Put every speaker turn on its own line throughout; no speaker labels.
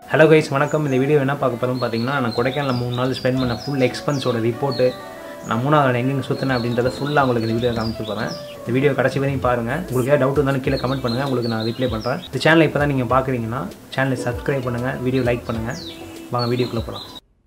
Hello guys வணக்கம் இந்த video என்ன பார்க்க போகிறோம் பார்த்தீங்கன்னா நான் கொடைக்கானல் மூணு நாள் ஸ்பெண்ட் பண்ண ஃபுல் எக்ஸ்பென்ஸோட ரிப்போர்ட்டு நான் மூணாவது நாள் எங்கெங்கே சுற்றினேன் அப்படின்றத ஃபுல்லாக உங்களுக்கு இந்த வீடியோ காமிச்சு போகிறேன் இந்த வீடியோ கடைசி வரையும் பாருங்கள் உங்களுக்கு ஏதாவது டவுட் இருந்தாலும் கீழே கமெண்ட் பண்ணுங்கள் உங்களுக்கு நான் ரிப்ளை பண்ணுறேன் இந்த சேனலை இப்போ தான் நீங்கள் பார்க்குறீங்கன்னா சேனலை சப்ஸ்கிரைப் பண்ணுங்கள் வீடியோ லைக் பண்ணுங்கள் வாங்க வீடியோக்குள்ளே போகலாம்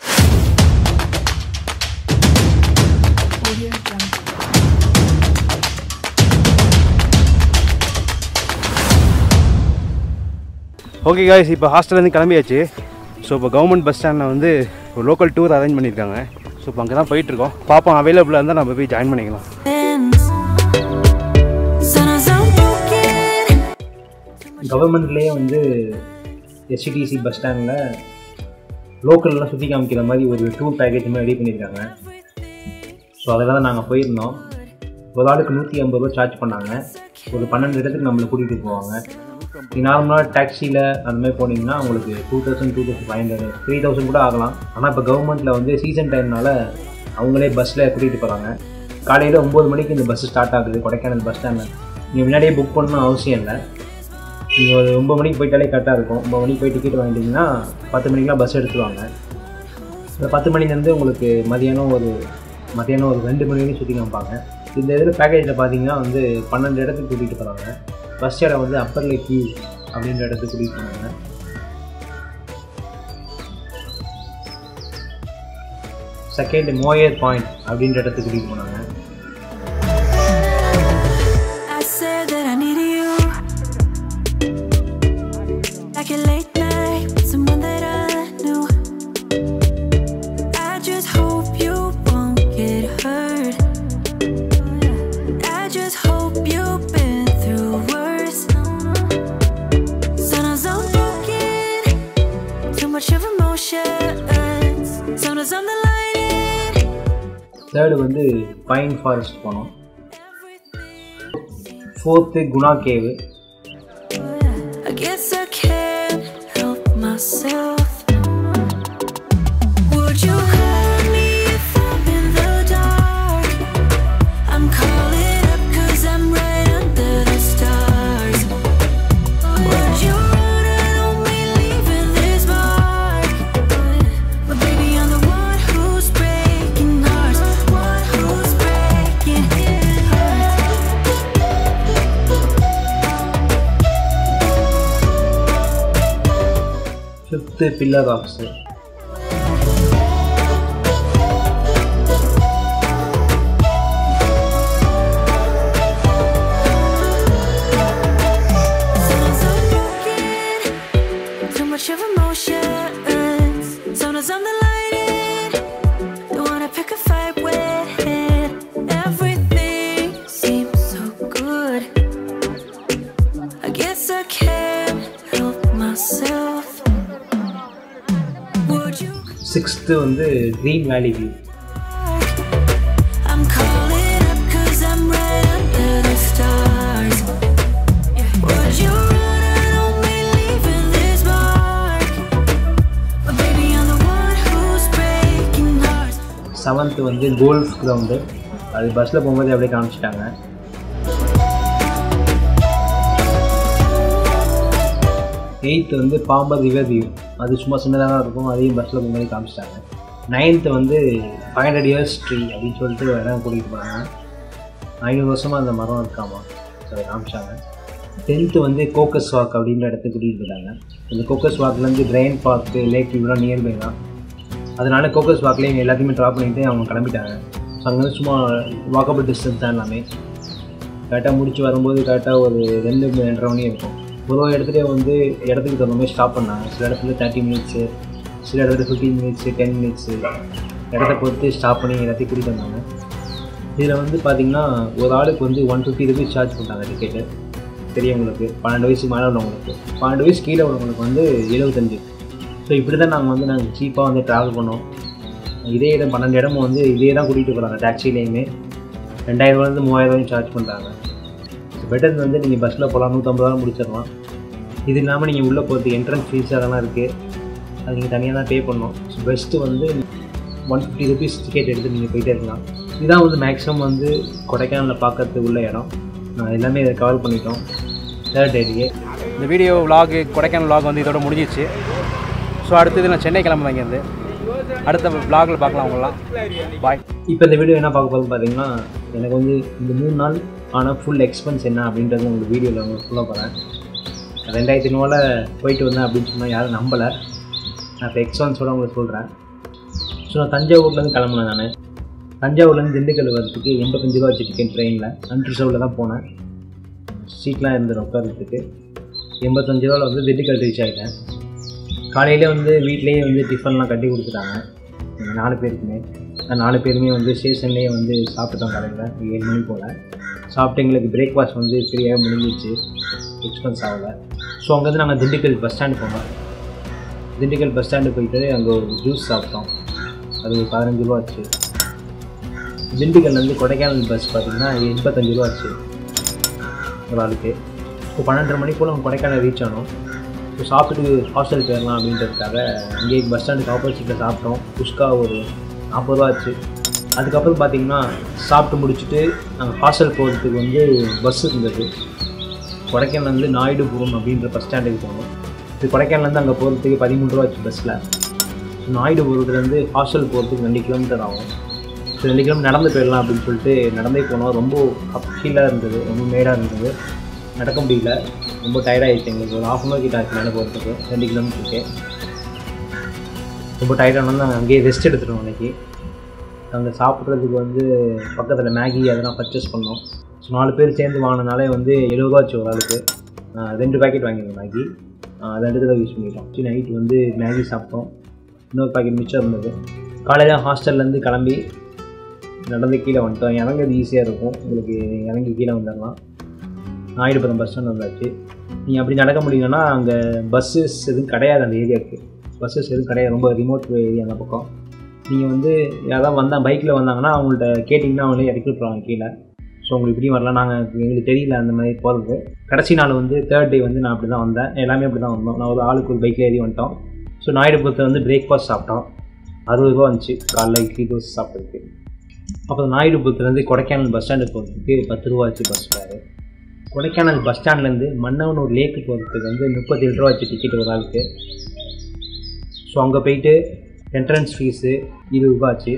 ஓகே காய்ஸ் இப்போ ஹாஸ்டல்லேருந்து கிளம்பியாச்சு ஸோ இப்போ கவர்மெண்ட் பஸ் ஸ்டாண்டில் வந்து ஒரு லோக்கல் டூர் அரேஞ்ச் பண்ணியிருக்காங்க ஸோ இப்போ அங்கே தான் போயிட்டுருக்கோம் பார்ப்போம் அவைலபிளாக இருந்தால் நம்ம போய் ஜாயின் பண்ணிக்கலாம்
Sometimes I'm broken.
கவர்மெண்ட்லேயே வந்து எஸ்டிடிசி பஸ் ஸ்டாண்டில் லோக்கல்லாம் சுற்றி காமிக்கிற மாதிரி ஒரு டூர் பேக்கேஜ் மாதிரி ரெடி பண்ணியிருக்காங்க ஸோ அதில் தான் நாங்கள் போயிருந்தோம் ஒரு ஆளுக்கு நூற்றி ஐம்பது ரூபா சார்ஜ் பண்ணாங்க ஒரு பன்னெண்டு இடத்துக்கு நம்மளை கூட்டிகிட்டு போவாங்க நீங்கள் நார்மலாக டாக்ஸியில் அந்த மாதிரி போனீங்கன்னா உங்களுக்கு two thousand two thousand five hundred three thousand கூட ஆகலாம் ஆனால் இப்போ கவர்மெண்ட்டில் வந்து சீசன் டைம்னால அவங்களே பஸ்ஸில் கூட்டிகிட்டு போகிறாங்க காலையில் ஒம்பது மணிக்கு இந்த பஸ் ஸ்டார்ட் ஆகுது கொடைக்கானல் பஸ் ஸ்டாண்டில் நீங்கள் முன்னாடியே புக் பண்ணணும் அவசியம் இல்லை நீங்கள் ஒரு ஒம்பது மணிக்கு போயிட்டாலே கரெக்டாக இருக்கும் ஒம்பது மணிக்கு போய் டிக்கெட் வாங்கிட்டீங்கன்னா பத்து மணிக்கெலாம் பஸ் எடுத்துருவாங்க இந்த பத்து மணிலேருந்து உங்களுக்கு மதியானம் ஒரு மதியானம் ஒரு ரெண்டு மணி வரைக்கும் சுற்றி காமிப்பாங்க இந்த இதில் பேக்கேஜில் பார்த்தீங்கன்னா வந்து பன்னெண்டு இடத்துக்கு கூட்டிகிட்டு போகிறாங்க ஃபஸ்ட் இடம் வந்து அப்பர் லேக் வியூ அப்படின்ற இடத்துக்கு கூட்டிகிட்டு போனாங்க செகண்ட் மோயர் பாயிண்ட் அப்படின்ற இடத்துக்கு கூட்டிகிட்டு போனாங்க
I said that I needed you. Like a late night with someone that I knew. I just hope you won't get hurt. I just hope you've been through worse. Sometimes I'm broken. Too much of emotions. Sometimes I'm the light.
Third வந்து pine forest போனோம் fourth Guna cave
I guess I can't help myself. Would you hurt me if I'm in the dark? I'm calling up 'cause I'm right under the stars. Would you run out on me leaving this mark? But baby, I'm the one who's breaking hearts. One who's breaking hearts.
Fifth pillar ஆஃப்ஸு
Sometimes I'm broken, too much of emotions. Sometimes I'm the light, the one I pick a fight with. Everything seems so good. I guess I can't help myself. Would you?
Sixth வந்து green valley view
I'm calling up 'cause I'm right under the stars. Would you run out on me leaving this mark? But baby, I'm the one who's breaking hearts.
Seventh வந்து golf ground அது பஸ்ஸில் போகும்போது அப்படியே காமிச்சிட்டாங்க eighth வந்து பாம்பர் river view அது சும்மா சின்னதாக தான் இருக்கும் அதையும் பஸ்ஸில் போகும்போது காமிச்சிட்டாங்க நைன்த்து வந்து ஃபைவ் ஹண்ட்ரட் இயர்ஸ் ட்ரீ அப்படின்னு சொல்லிட்டு ஒரு இடம் கூட்டிகிட்டு போனாங்க ஐநூறு வருஷமாக அந்த மரம் இருக்காமா ஸோ அதை காமிச்சாங்க டென்த்து வந்து கோக்கஸ் வாக் அப்படின்ற இடத்துக்கு கூட்டிகிட்டு போயிட்டாங்க இந்த கோக்கஸ் வாக்லேருந்து பிரெயின் பார்க்கு லேக் இவ்வளோ நியர்பை தான் அதனால கோக்கஸ் வாக்லேயே எங்கள் எல்லாத்தையுமே ட்ராப் பண்ணிட்டு அவங்க கிளம்பிட்டாங்க ஸோ அங்கே வந்து சும்மா வாக்கபிள் டிஸ்டன்ஸ் தான் எல்லாமே கரெக்டாக முடிச்சு வரும்போது கரெக்டாக ஒரு ரெண்டு மணி ரெண்டரை மணி இருக்கும் ஒரு ஒரு இடத்துலையும் வந்து இடத்துக்கு தகுந்த மாதிரி ஸ்டாப் பண்ணாங்க சில இடத்துல தேர்ட்டி மினிட்ஸு சில இடத்துல ஃபிஃப்டீன் மினிட்ஸு டென் மினிட்ஸு இடத்த பொறுத்து ஸ்டாப் பண்ணி எல்லாத்தையும் கூட்டிகிட்டு வந்தாங்க இதில் வந்து பார்த்திங்கன்னா ஒரு ஆளுக்கு வந்து ஒன் ஃபிஃப்டி ருபீஸ் சார்ஜ் பண்ணுறாங்க டிக்கெட்டு பெரியவங்களுக்கு பன்னெண்டு வயசு மேலே உள்ளவங்களுக்கு பன்னெண்டு வயசு கீழே உள்ளவங்களுக்கு வந்து எழுபத்தஞ்சு ஸோ இப்படி தான் நாங்கள் வந்து நாங்கள் சீப்பாக வந்து ட்ராவல் பண்ணோம் இதே இடம் பன்னெண்டு இடமும் வந்து இதே தான் கூட்டிகிட்டு போகிறாங்க டாக்ஸிலேயுமே ரெண்டாயிரரூவாலேருந்து மூவாயிரரூவாயும் சார்ஜ் பண்ணுறாங்க பெட்டர் வந்து நீங்கள் பஸ்ஸில் போகலாம் நூற்றம்பது ரூபா முடிச்சிடலாம் இது இல்லாமல் நீங்கள் உள்ளே போகிறதுக்கு என்ட்ரன்ஸ் ஃபீஸ் அதெல்லாம் இருக்குது அது நீங்கள் தனியாக தான் பே பண்ணணும் ஸோ பெஸ்ட்டு வந்து ஒன் ஃபிஃப்டி ருபீஸ் டிக்கெட் எடுத்து நீங்கள் போயிட்டே இருக்கலாம் இதுதான் வந்து மேக்ஸிமம் வந்து கொடைக்கானலில் பார்க்கறதுக்கு உள்ள இடம் நான் எல்லாமே இதை கவர் பண்ணிட்டோம் தேர்ட் டேட்டுக்கு
இந்த வீடியோ vlog கொடைக்கானல் vlog வந்து இதோட முடிஞ்சிச்சு ஸோ அடுத்தது நான் சென்னை கிளம்புறேன் இங்கேருந்து அடுத்த vlogல பார்க்கலாம் உங்களெலாம் பாய்
இப்போ இந்த வீடியோ என்ன பார்க்க போகிறோம் பார்த்தீங்கன்னா எனக்கு வந்து இந்த மூணு நாள் ஆனால் ஃபுல் எக்ஸ்பென்ஸ் என்ன அப்படின்றது உங்களுக்கு வீடியோவில் உங்களுக்கு சொல்ல போகிறேன் ரெண்டாயிரத்தி நூறில் போயிட்டு வந்தேன் அப்படின்னு சொன்னால் யாரும் நம்பலை நான் இப்போ எக்ஸ்பென்ஸோட உங்களுக்கு சொல்கிறேன் ஸோ நான் தஞ்சாவூர்லேருந்து கிளம்புனேன் நான் தஞ்சாவூர்லேருந்து திண்டுக்கல் வரதுக்கு எண்பத்தஞ்சு ரூபா வச்சு டிக்கெட் ட்ரெயினில் அன்ரிசர்வில் தான் போனேன் சீட்லாம் இருந்தது உட்காரத்துக்கு எண்பத்தஞ்சு ரூபாவில் வந்து திண்டுக்கல் ரீச் ஆகிட்டேன் காலையிலே வந்து வீட்லேயே வந்து டிஃபன்லாம் கட்டி கொடுத்துட்டாங்க எங்க நாலு பேருக்குமே நான் நாலு பேருமே வந்து ஸ்டேஷன்லேயே வந்து சாப்பிட்டோம் காலையில் ஏழு மணி போல் சாப்பிட்டு எங்களுக்கு பிரேக்ஃபாஸ்ட் வந்து ஃப்ரீயாக முடிஞ்சிச்சு எக்ஸ்பென்ஸ் ஆகலை ஸோ அங்கேருந்து நாங்கள் திண்டுக்கல் பஸ் ஸ்டாண்டு போனோம் திண்டுக்கல் பஸ் ஸ்டாண்டு போயிட்டு அங்கே ஒரு ஜூஸ் சாப்பிட்டோம் அது ஒரு பதினஞ்சு ரூபா ஆச்சு திண்டுக்கல்லேருந்து கொடைக்கானல் பஸ் பார்த்தீங்கன்னா எண்பத்தஞ்சு ரூபா ஆச்சு ஒரு ஆளுக்கு இப்போ பன்னெண்டரை மணி போல் நம்ம கொடைக்கானல் ரீச் ஆனோம் ஸோ சாப்பிட்டுட்டு ஹாஸ்டல் போயிடலாம் அப்படின்றதுக்காக அங்கேயே பஸ் ஸ்டாண்டுக்கு ஆப்போசிட்டில் சாப்பிட்டோம் குஷ்கா ஒரு நாற்பது ரூபா ஆச்சு அதுக்கப்புறம் பார்த்தீங்கன்னா சாப்பிட்டு முடிச்சுட்டு நாங்கள் ஹாஸ்டல் போகிறதுக்கு வந்து பஸ் இருந்தது கொடைக்கானல்லேருந்து நாயுடுபுரம் அப்படின்ற பஸ் ஸ்டாண்டுக்கு போனோம் இது கொடைக்கானல்லேருந்து அங்கே போகிறதுக்கு பதிமூணு ரூபா ஆச்சு பஸ்ஸில் ஸோ நாயுடுபுரத்துலேருந்து ஹாஸ்டல் போகிறதுக்கு ரெண்டு கிலோமீட்டர் ஆகும் ஸோ ரெண்டு கிலோமீட்டர் நடந்து போயிடலாம் அப்படின்னு சொல்லிட்டு நடந்தே போனோம் ரொம்ப கீழாக இருந்தது ரொம்ப மேடாக இருந்தது நடக்க முடியல ரொம்ப டயர்டாகிடுச்சு எங்களுக்கு ஒரு ஹாஃப் அன் ஹவர் கிட்ட ஆச்சு மேலே போகிறதுக்கு ரெண்டு கிலோமீட்டருக்கு ரொம்ப டயர்டானது நாங்கள் அங்கேயே ரெஸ்ட் எடுத்துட்டோம் அன்றைக்கி அங்கே சாப்பிட்றதுக்கு வந்து பக்கத்தில் மேகி அதெல்லாம் பர்ச்சேஸ் பண்ணோம் ஸோ நாலு பேர் சேர்ந்து வாங்கினாலே வந்து எழுபது ரூபா ஆச்சு ஒரு ஆளுக்கு ஆஹ் ரெண்டு பேக்கெட் வாங்கியிருந்தோம் மேகி ஆஹ் அது ரெண்டு தடவை யூஸ் பண்ணிட்டோம் சரி நைட் வந்து மேகி சாப்பிட்டோம் இன்னொரு பாக்கெட் மிச்சம் இருந்தது காலையில் ஹாஸ்டல்லேருந்து கிளம்பி நடந்து கீழே வந்துட்டோம் இறங்குறது ஈஸியாக இருக்கும் உங்களுக்கு இறங்கி கீழே வந்துடலாம் நாயுடுபுரம் பஸ் ஸ்டாண்ட் வந்தாச்சு நீங்கள் அப்படி நடக்க முடியலன்னா அங்கே பஸ்ஸஸ் எதுவும் கிடையாது அந்த ஏரியாவுக்கு பஸ்ஸஸ் எதுவும் கிடையாது ரொம்ப ரிமோட் ஏரியா அந்த பக்கம் நீங்கள் வந்து யாராவது வந்தால் பைக்கில் வந்தாங்கன்னா அவங்கள்ட்ட கேட்டிங்கன்னா அவங்களே இறக்கி விட்ருவாங்க கீழே ஸோ உங்களுக்கு இப்படியும் வரலாம் நாங்கள் எங்களுக்கு தெரியல அந்த மாதிரி போகிறது கடைசி நாள் வந்து தேர்ட் டே வந்து நான் அப்படி தான் வந்தேன் எல்லாமே அப்படி தான் வந்தோம் நான் ஒரு ஆளுக்கு ஒரு பைக்கில் ஏறி வந்துட்டோம் ஸோ நாயுடுபுரத்தில் வந்து பிரேக்ஃபாஸ்ட் சாப்பிட்டோம் அறுபது ரூபா வந்துச்சு காலைல இட்லி தோசை சாப்பிட்றதுக்கு அப்புறம் நாயுடுபுரத்துலேருந்து கொடைக்கானல் பஸ் ஸ்டாண்டு போகிறதுக்கு பத்து ரூபா ஆச்சு பஸ் ஃபேரு கொடைக்கானல் பஸ் ஸ்டாண்ட்லேருந்து மன்னவனூர் லேக்கு போகிறதுக்கு வந்து முப்பத்தி ஏழு ரூபா ஆச்சு டிக்கெட் ஒரு ஆளுக்கு ஸோ அங்கே போயிட்டு என்ட்ரன்ஸ் ஃபீஸு இருபது ரூபா ஆச்சு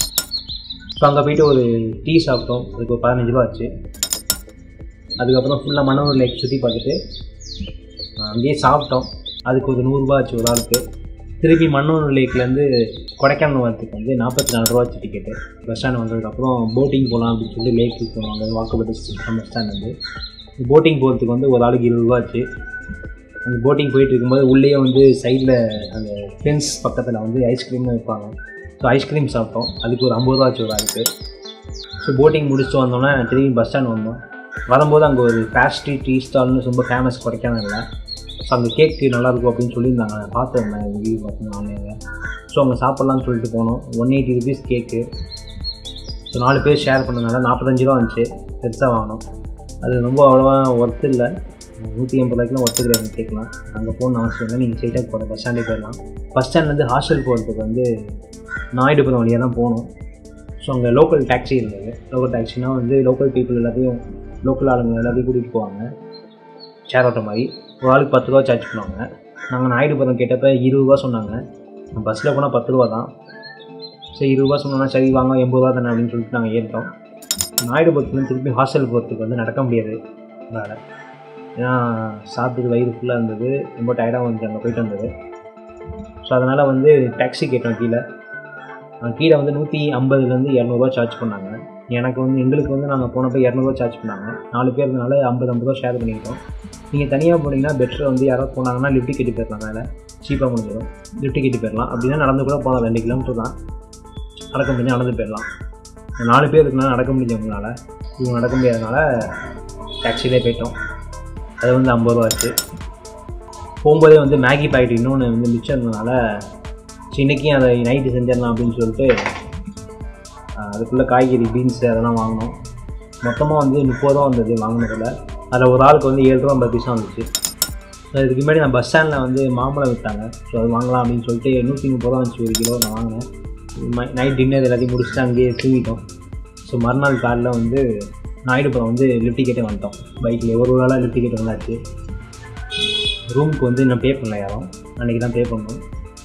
ஸோ அங்கே போயிட்டு ஒரு டீ சாப்பிட்டோம் அதுக்கு ஒரு பதினஞ்சு ரூபா ஆச்சு அதுக்கப்புறம் ஃபுல்லாக மன்னவனூர் லேக் சுற்றி பார்த்துட்டு அஹ் அங்கேயே சாப்பிட்டோம் அதுக்கு ஒரு நூறுரூபா ஆச்சு ஒரு ஆளுக்கு திருப்பி மன்னூர் லேக்லேருந்து கொடைக்கானல் வரதுக்கு வந்து நாற்பத்தி நாலு ரூபா ஆச்சு டிக்கெட்டு பஸ் ஸ்டாண்ட் வந்ததுக்கப்புறம் போட்டிங் போகலாம் அப்படின்னு சொல்லி லேக்கு போனாங்க வாக்கப்பட்டு பஸ் ஸ்டாண்ட் வந்து போட்டிங் போகிறதுக்கு வந்து ஒரு ஆளுக்கு இருபது ரூபா ஆச்சு அந்த போட்டிங் போயிட்டு இருக்கும்போது உள்ளேயே வந்து சைடில் அந்த ஃபென்ஸ் பக்கத்தில் வந்து ஐஸ்கிரீம் வைப்பாங்க ஸோ ஐஸ்கிரீம் சாப்பிட்டோம் அதுக்கு ஒரு ஐம்பது ரூபா ஆச்சு ஒரு ஆளுக்கு ஸோ போட்டிங் முடிச்சுட்டு வந்தோன்னே திரும்பி பஸ் ஸ்டாண்ட் வந்தோம் வரும்போது அங்கே ஒரு பேஸ்ட்ரி டீ ஸ்டால்னு ரொம்ப ஃபேமஸ் கொடைக்கானல்ல ஸோ அங்கே கேக்கு நல்லாயிருக்கும் அப்படின்னு சொல்லியிருந்தாங்க நான் பார்த்துருந்தேன் வீடியோ பார்த்தேன் ஆன்லைனில் ஸோ அங்கே சாப்பிட்லான்னு சொல்லிட்டு போனோம் ஒன் எயிட்டி ருபீஸ் கேக்கு ஸோ நாலு பேர் ஷேர் பண்ணனால நாற்பத்தஞ்சு ரூபா வந்துச்சு பெருசாக வாங்கினோம் அது ரொம்ப அவ்வளோவா ஒர்த் இல்லை நூற்றி எண்பது ரூபாய்க்குலாம் ஒர்த்து கிடையாது கேட்கலாம் அங்கே போகணும் அவசியம் இல்லை நீங்கள் ஸ்ட்ரைட்டாக போகிற பஸ் ஸ்டாண்டே போயிடலாம் பஸ் ஸ்டாண்ட்லேருந்து ஹாஸ்டல் போகிறதுக்கு வந்து நாயுடுபுரம் வழியாக தான் போகணும் ஸோ அங்கே லோக்கல் டாக்ஸி இருந்தது லோக்கல் டாக்ஸினா வந்து லோக்கல் பீப்புள் எல்லாத்தையும் லோக்கல் ஆளுங்க எல்லாத்தையும் கூட்டிகிட்டு போவாங்க ஷேர் ஆட்டோ மாதிரி ஒரு ஆளுக்கு பத்து ரூபா சார்ஜ் பண்ணுவாங்க நாங்கள் நாயுடுபுரம் கேட்டப்ப இருபது ரூபா சொன்னாங்க பஸ்ஸில் போனால் பத்து ரூபா தான் சரி இருபது ரூபா சொன்னோன்னா சரி வாங்க எண்பது ரூபா தானே அப்படின்னு சொல்லிட்டு நாங்கள் ஏறிட்டோம் நாயுடுபுரத்துலேருந்து திருப்பி ஹாஸ்டல் போகிறதுக்கு வந்து நடக்க முடியாது எங்களால் ஏன்னா சாப்பிட்டு வயிறு ஃபுல்லாக இருந்தது ரொம்ப டயர்டாக வந்துச்சு அங்கே போயிட்டு வந்தது ஸோ அதனால் வந்து டாக்ஸி கேட்டோம் கீழே அஹ் கீழே வந்து நூற்றி ஐம்பதுலேருந்து இரநூறுவா சார்ஜ் பண்ணாங்க எனக்கு வந்து எங்களுக்கு வந்து நாங்கள் போனப்போ இரநூறுவா சார்ஜ் பண்ணாங்க நாலு பேர்னால ஐம்பது ஐம்பது ரூபா ஷேர் பண்ணிக்கிட்டோம் நீங்கள் தனியாக போனீங்கன்னா பெட்டர் வந்து யாராவது போனாங்கன்னா லிஃப்ட் கேட்டு போயிடலாம் மேலே சீப்பாக முடிஞ்சிடும் லிஃப்ட் கேட்டு போயிடலாம் அப்படின்னா நடந்து கூட போகலாம் ரெண்டு கிலோமீட்டர் தான் நடக்க முடிஞ்சு நடந்து போயிடலாம் நாலு பேர் இருக்குனால நடக்க முடிஞ்சவங்களால இவங்க நடக்க முடியாதனால டாக்ஸிலே போயிட்டோம் அது வந்து ஐம்பது ரூபா ஆச்சு போகும்போதே வந்து மேகி பாக்கெட் இன்னொன்று வந்து மிச்சம் இருந்ததுனால சரி, இன்னைக்கும் அதை நைட்டு செஞ்சிடலாம் அப்படின்னு சொல்லிட்டு ஆஹ், அதுக்குள்ளே காய்கறி பீன்ஸ் அதெல்லாம் வாங்கினோம் மொத்தமாக வந்து முப்பது ரூபா வந்தது வாங்கினதில் அதில் ஒரு ஆளுக்கு வந்து ஏழு ரூபா ஐம்பது பைசா வந்துச்சு ஸோ இதுக்கு முன்னாடி நான் பஸ் ஸ்டாண்டில் வந்து மாம்பழம் விற்றாங்க ஸோ அது வாங்கலாம் அப்படின்னு சொல்லிட்டு நூற்றி முப்பது ரூபா வந்துச்சு ஒரு கிலோ நான் வாங்கினேன் நைட் டின்னர் எல்லாத்தையும் முடிச்சுட்டு அங்கேயே தூங்கிட்டோம் ஸோ மறுநாள் காலையில் வந்து நாயுடுபுரம் வந்து லிஃப்ட் டிக்கெட்டே வந்துட்டோம் பைக்கில் ஒரு வேளை லிஃப்ட் டிக்கெட் வந்தாச்சு ரூமுக்கு வந்து இன்னும் பே பண்ணல யாரும் அன்றைக்கி தான் பே பண்ணோம்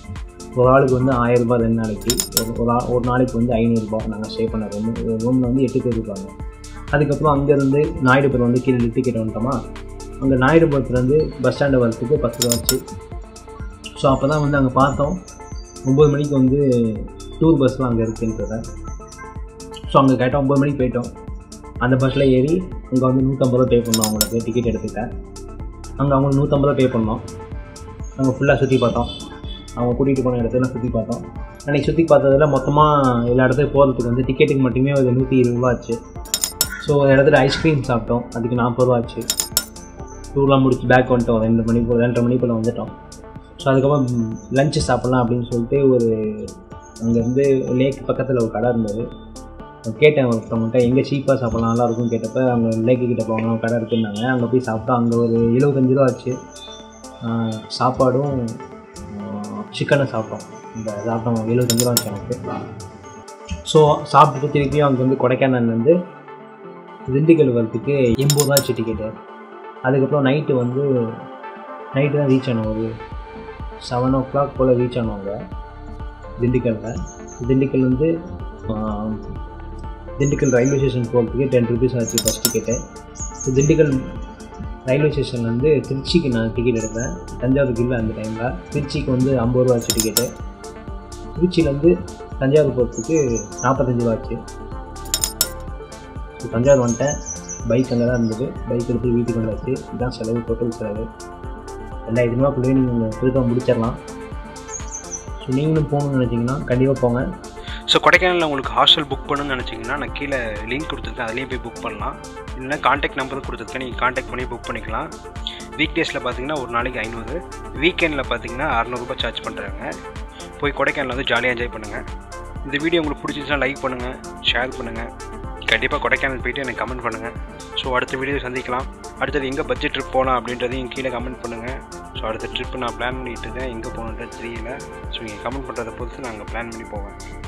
ஒரு ஆளுக்கு வந்து ஆயிரம் ரூபாய் ரெண்டு நாளைக்கு ஒரு ஒரு ஆ- ஒரு நாளைக்கு வந்து ஐநூறுரூபா நாங்கள் ஸ்டே பண்ண ரூம் ரூமில் வந்து எட்டு பேர் இருப்பாங்க அதுக்கப்புறம் அங்கேருந்து நாயுடுபுரம் வந்து கீழே டிக்கெட் வந்துட்டோமா அங்கே நாயுடுபுரத்துலேருந்து பஸ் ஸ்டாண்டு வரத்துக்கு பத்து ரூபா ஆச்சு ஸோ அப்போ தான் வந்து அங்கே பார்த்தோம் ஒம்பது மணிக்கு வந்து டூர் பஸ்லாம் அங்கே இருக்குன்றத ஸோ அங்கே கேட்டோம் ஒம்பது மணிக்கு போயிட்டோம் அந்த பஸ்ஸில் ஏறி அங்கே வந்து நூற்றம்பது ரூபா பே பண்ணோம் அவங்களுக்கு டிக்கெட் எடுத்துக்கிட்டேன் அங்கே அவங்களுக்கு நூற்றம்பது ரூபா பே பண்ணோம் அங்கே ஃபுல்லாக சுற்றி பார்த்தோம் அவங்க கூட்டிகிட்டு போன இடத்துல சுற்றி பார்த்தோம் அன்றைக்கி சுற்றி பார்த்ததுல மொத்தமாக எல்லா இடத்துக்கு போகிறதுக்கு வந்து டிக்கெட்டுக்கு மட்டுமே ஒரு நூற்றி இருபது ரூபா ஆச்சு ஸோ ஒரு இடத்துல ஐஸ்கிரீம் சாப்பிட்டோம் அதுக்கு நாற்பது ரூபா ஆச்சு டூர்லாம் முடிச்சு பேக் வந்துட்டோம் ரெண்டு மணி போல் ரெண்டரை மணி போல் வந்துட்டோம் ஸோ அதுக்கப்புறம் லஞ்சு சாப்பிட்லாம் அப்படின்னு சொல்லிட்டு ஒரு அங்கேருந்து லேக் பக்கத்தில் ஒரு கடை இருந்தது நான் கேட்டேன் ஒருத்தவங்கள்ட்ட எங்கே சீப்பாக சாப்பிட்லாம் நல்லா இருக்கும் கேட்டப்ப அவங்க லேக்கு கிட்ட போவாங்க கடை இருக்குன்னாங்க அங்கே போய் சாப்பிட்டா அங்கே ஒரு எழுபத்தஞ்சு ரூபா ஆச்சு ஆஹ் சாப்பாடும் சிக்கனும் சாப்பிட்டோம் இந்த சாப்பிட்டோம் எழுபத்தஞ்சு ரூபா ஆச்சு எனக்கு ஸோ சாப்பிட்டுட்டு திருப்பியும் அங்கே வந்து கொடைக்கானல்லேருந்து திண்டுக்கல் வரத்துக்கு எண்பது ரூபா ஆச்சு டிக்கெட்டு அதுக்கப்புறம் நைட்டு வந்து நைட்டு தான் ரீச் ஆனோம் ஒரு செவன் ஓ கிளாக் போல் ரீச் ஆனவங்க திண்டுக்கல்லில் திண்டுக்கல் வந்து ஆஹ், திண்டுக்கல் ரயில்வே ஸ்டேஷன் போகிறதுக்கு டென் ருபீஸ் ஆச்சு first ticket so Dindigul railway ஸ்டேஷன்லேருந்து திருச்சிக்கு நான் டிக்கெட் எடுத்தேன் தஞ்சாவூருக்கு இல்லை அந்த டைமில் திருச்சிக்கு வந்து ஐம்பது ரூபா ஆச்சு டிக்கெட்டு திருச்சியிலேருந்து தஞ்சாவூர் போகிறதுக்கு நாற்பத்தஞ்சு ரூபா ஆச்சு ஸோ தஞ்சாவூர் வந்துட்டேன் பைக் அங்கே தான் இருந்தது பைக் எடுத்து வீட்டுக்கு வந்தாச்சு இதுதான் செலவு டோட்டல் செலவு ரெண்டாயிரத்தி ரூபாக்குள்ளேயே நீங்கள் உங்கள் திருத்தம் முடிச்சிடலாம் ஸோ நீங்களும் போகணும்னு நினச்சிங்கன்னா கண்டிப்பாக போங்க
ஸோ கொடைக்கானலில் உங்களுக்கு ஹாஸ்டல் புக் பண்ணணும்னு நினச்சிங்கன்னா நான் கீழே லிங்க் கொடுத்துருக்கேன் அதுலேயும் போய் புக் பண்ணலாம் இல்லைனா காண்டாக்ட் நம்பரும் கொடுத்துருக்கேன் நீங்கள் காண்டாக்ட் பண்ணி புக் பண்ணிக்கலாம் வீக் டேஸில் பார்த்தீங்கன்னா ஒரு நாளைக்கு ஐநூறு வீக்கெண்டில் பார்த்தீங்கன்னா அறநூறுபா சார்ஜ் பண்ணுறாங்க போய் கொடைக்கானல் வந்து ஜாலியாக என்ஜாய் பண்ணுங்கள் இந்த வீடியோ உங்களுக்கு பிடிச்சிருந்துச்சுன்னா லைக் பண்ணுங்கள் ஷேர் பண்ணுங்கள் கண்டிப்பாக கொடைக்கானல் போயிட்டு எனக்கு கமெண்ட் பண்ணுங்கள் ஸோ அடுத்த வீடியோ சந்திக்கலாம் அடுத்தது எங்கே பட்ஜெட் ட்ரிப் போகலாம் அப்படின்றதையும் கீழே கமெண்ட் பண்ணுங்கள் ஸோ அடுத்த ட்ரிப் நான் பிளான் பண்ணிட்டு இருக்கேன் எங்கே போகணுன்றது தெரியல ஸோ நீங்கள் கமெண்ட் பண்ணுறதை பொறுத்து நாங்கள் பிளான் பண்ணி போவேன்